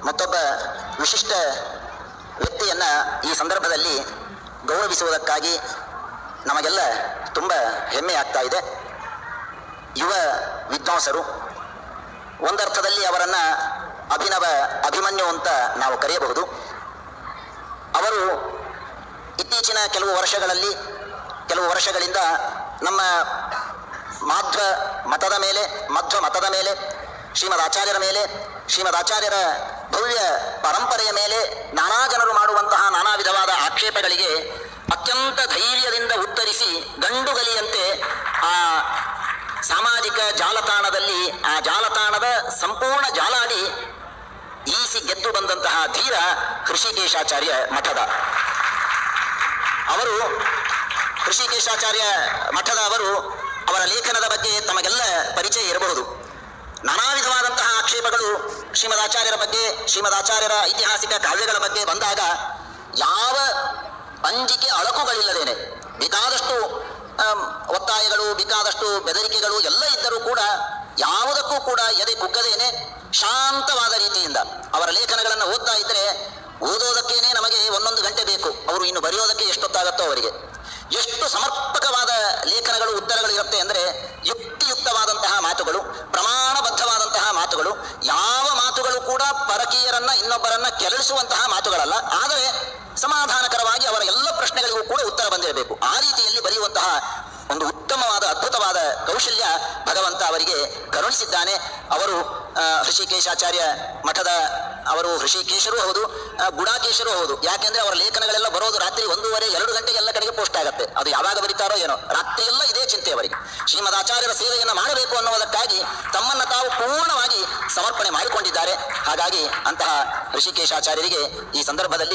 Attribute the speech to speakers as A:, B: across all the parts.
A: ಮತ್ತೊಬ್ಬ ವಿಶಿಷ್ಟ ವ್ಯಕ್ತಿಯನ್ನ ಈ ಸಂದರ್ಭದಲ್ಲಿ ಗೌರವಿಸುವುದಕ್ಕಾಗಿ ನಮಗೆಲ್ಲ ತುಂಬ ಹೆಮ್ಮೆ ಆಗ್ತಾ ಇದೆ ಯುವ ವಿದ್ವಾಂಸರು ಒಂದರ್ಥದಲ್ಲಿ ಅವರನ್ನ ಅಭಿನವ ಅಭಿಮನ್ಯು ಅಂತ ನಾವು ಕರೆಯಬಹುದು ಅವರು ಇತ್ತೀಚಿನ ಕೆಲವು ವರ್ಷಗಳಲ್ಲಿ ಕೆಲವು ವರ್ಷಗಳಿಂದ ನಮ್ಮ ಮಾಧ್ವ ಮತದ ಮೇಲೆ ಮಧ್ವ ಮತದ ಮೇಲೆ ಶ್ರೀಮದ್ ಆಚಾರ್ಯರ ಮೇಲೆ ಶ್ರೀಮದ್ ಆಚಾರ್ಯರ ಭವ್ಯ ಪರಂಪರೆಯ ಮೇಲೆ ನಾನಾ ಜನರು ಮಾಡುವಂತಹ ನಾನಾ ವಿಧವಾದ ಆಕ್ಷೇಪಗಳಿಗೆ ಅತ್ಯಂತ ಧೈರ್ಯದಿಂದ ಉತ್ತರಿಸಿ ಗಂಡುಗಲಿಯಂತೆ ಆ ಸಾಮಾಜಿಕ ಜಾಲತಾಣದಲ್ಲಿ ಆ ಜಾಲತಾಣದ ಸಂಪೂರ್ಣ ಜಾಲಾಡಿ ಈಸಿ ಗೆದ್ದು ಬಂದಂತಹ ಧೀರ ಹೃಷಿಕೇಶಾಚಾರ್ಯ ಮಠದ ಅವರು ಹೃಷಿಕೇಶಾಚಾರ್ಯ ಮಠದ ಅವರು ಅವರ ಲೇಖನದ ಬಗ್ಗೆ ತಮಗೆಲ್ಲ ಪರಿಚಯ ಇರಬಹುದು ನಾನಾ ವಿಧವಾದಂತಹ ಆಕ್ಷೇಪಗಳು ಶ್ರೀಮದ್ ಆಚಾರ್ಯರ ಬಗ್ಗೆ ಶ್ರೀಮದ್ ಆಚಾರ್ಯರ ಐತಿಹಾಸಿಕ ಕಾವ್ಯಗಳ ಬಗ್ಗೆ ಬಂದಾಗ ಯಾವ ಅಂಜಿಕೆ ಅಳಕುಗಳಿಲ್ಲದೇನೆ ಬೇಕಾದಷ್ಟು ಆಮ್, ಒತ್ತಾಯಗಳು ಬೇಕಾದಷ್ಟು ಬೆದರಿಕೆಗಳು ಎಲ್ಲ ಇದ್ದರೂ ಕೂಡ ಯಾವುದಕ್ಕೂ ಕೂಡ ಎದೆ ಕುಗ್ಗದೇನೆ ಶಾಂತವಾದ ರೀತಿಯಿಂದ ಅವರ ಲೇಖನಗಳನ್ನು ಓದ್ತಾ ಇದ್ರೆ ಓದೋದಕ್ಕೇನೆ ನಮಗೆ ಒಂದೊಂದು ಗಂಟೆ ಬೇಕು ಅವರು ಇನ್ನು ಬರೆಯೋದಕ್ಕೆ ಎಷ್ಟೊತ್ತಾಗತ್ತೋ ಅವರಿಗೆ ಎಷ್ಟು ಸಮರ್ಪಕವಾದ ಲೇಖನಗಳು ಉತ್ತರಗಳು ಇರುತ್ತೆ ಅಂದರೆ ಯುಕ್ತಿಯುಕ್ತವಾದಂತಹ ಮಾತುಗಳು ಪ್ರಮಾಣಬದ್ಧವಾದಂತಹ ಮಾತುಗಳು ಯಾವ ಮಾತುಗಳು ಕೂಡ ಪರಕೀಯರನ್ನ ಇನ್ನೊಬ್ಬರನ್ನ ಕೆರಳಿಸುವಂತಹ ಮಾತುಗಳಲ್ಲ ಆದರೆ ಸಮಾಧಾನಕರವಾಗಿ ಅವರ ಎಲ್ಲ ಪ್ರಶ್ನೆಗಳಿಗೂ ಕೂಡ ಉತ್ತರ ಬಂದಿರಬೇಕು ಆ ರೀತಿಯಲ್ಲಿ ಬರೆಯುವಂತಹ ಒಂದು ಉತ್ತಮವಾದ ಅದ್ಭುತವಾದ ಕೌಶಲ್ಯ ಭಗವಂತ ಅವರಿಗೆ ಕರುಣಿಸಿದ್ದಾನೆ ಅವರು ಆ, ಹೃಷಿಕೇಶಾಚಾರ್ಯ ಮಠದ ಅವರು ಹೃಷಿಕೇಶರೂ ಹೌದು ಆ, ಗುಡಾಕೇಶರೂ ಹೌದು ಯಾಕೆಂದ್ರೆ ಅವರ ಲೇಖನಗಳೆಲ್ಲ ಬರೋದು ರಾತ್ರಿ ಒಂದೂವರೆ ಎರಡು ಗಂಟೆಗೆ ಎಲ್ಲ ಕಡೆಗೆ ಪೋಸ್ಟ್ ಆಗುತ್ತೆ ಅದು ಯಾವಾಗ ಬರೀತಾರೋ ಏನೋ ರಾತ್ರಿ ಎಲ್ಲ ಇದೇ ಚಿಂತೆ ಅವರಿಗೆ ಶ್ರೀಮದ್ ಆಚಾರ್ಯರ ಸೇವೆಯನ್ನು ಮಾಡಬೇಕು ಅನ್ನುವುದಕ್ಕಾಗಿ ತಮ್ಮನ್ನು ತಾವು ಪೂರ್ಣವಾಗಿ ಸಮರ್ಪಣೆ ಮಾಡಿಕೊಂಡಿದ್ದಾರೆ ಹಾಗಾಗಿ ಅಂತಹ ಹೃಷಿಕೇಶಾಚಾರ್ಯರಿಗೆ ಈ ಸಂದರ್ಭದಲ್ಲಿ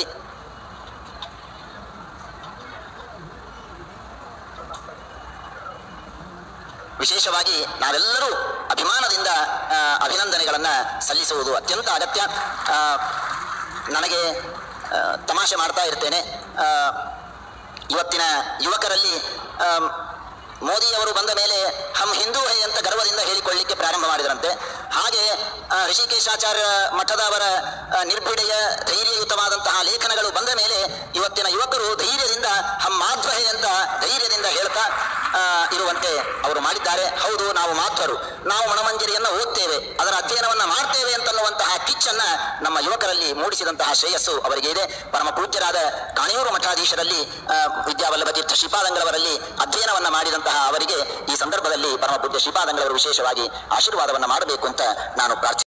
A: ವಿಶೇಷವಾಗಿ ನಾವೆಲ್ಲರೂ ಅಭಿಮಾನದಿಂದ ಆ, ಅಭಿನಂದನೆಗಳನ್ನು ಸಲ್ಲಿಸುವುದು ಅತ್ಯಂತ ಅಗತ್ಯ ಆ, ನನಗೆ ಆ, ತಮಾಷೆ ಮಾಡ್ತಾ ಇರ್ತೇನೆ ಆ, ಇವತ್ತಿನ ಯುವಕರಲ್ಲಿ ಆಮ್, ಮೋದಿಯವರು ಬಂದ ಮೇಲೆ ಹಮ್ ಹಿಂದೂ ಹೈ ಅಂತ ಗರ್ವದಿಂದ ಹೇಳಿಕೊಳ್ಳಲಿಕ್ಕೆ ಪ್ರಾರಂಭ ಮಾಡಿದರಂತೆ ಹಾಗೆ ಆ, ಋಷಿಕೇಶಾಚಾರ್ಯ ಮಠದ ಅವರ ಆ, ನಿರ್ಭಿಡೆಯ ಧೈರ್ಯಯುತವಾದಂತಹ ಲೇಖನಗಳು ಬಂದ ಮೇಲೆ ಇವತ್ತಿನ ಯುವಕರು ಧೈರ್ಯದಿಂದ ಹಮ್ ಮಾಧ್ವಹೆ ಅಂತ ಧೈರ್ಯದಿಂದ ಹೇಳ್ತಾ ಆ, ಇರುವಂತೆ ಅವರು ಮಾಡಿದ್ದಾರೆ ಹೌದು ನಾವು ಮಾಧ್ವರು ನಾವು ಮಣಮಂಜರಿಯನ್ನು ಓದ್ತೇವೆ ಅದರ ಅಧ್ಯಯನವನ್ನ ಮಾಡ್ತೇವೆ ಅಂತನ್ನುವಂತಹ ಕಿಚ್ಚನ್ನ ನಮ್ಮ ಯುವಕರಲ್ಲಿ ಮೂಡಿಸಿದಂತಹ ಶ್ರೇಯಸ್ಸು ಅವರಿಗೆ ಇದೆ ಪರಮ ಪೂಜ್ಯರಾದ ಕಾಣಿಯೂರು ಮಠಾಧೀಶರಲ್ಲಿ ಆ, ವಿದ್ಯಾವಲ್ಲಭ ತೀರ್ಥ ಶ್ರೀಪಾದಂಗಳವರಲ್ಲಿ ಅಧ್ಯಯನವನ್ನ ಮಾಡಿದಂತಹ ಅವರಿಗೆ ಈ ಸಂದರ್ಭದಲ್ಲಿ ಪರಮ ಪೂಜ್ಯ ಶ್ರೀಪಾದಂಗಳವರು ವಿಶೇಷವಾಗಿ ಆಶೀರ್ವಾದವನ್ನ ಮಾಡಬೇಕು ಅಂತ ನಾನು ಪ್ರಾರ್ಥಿ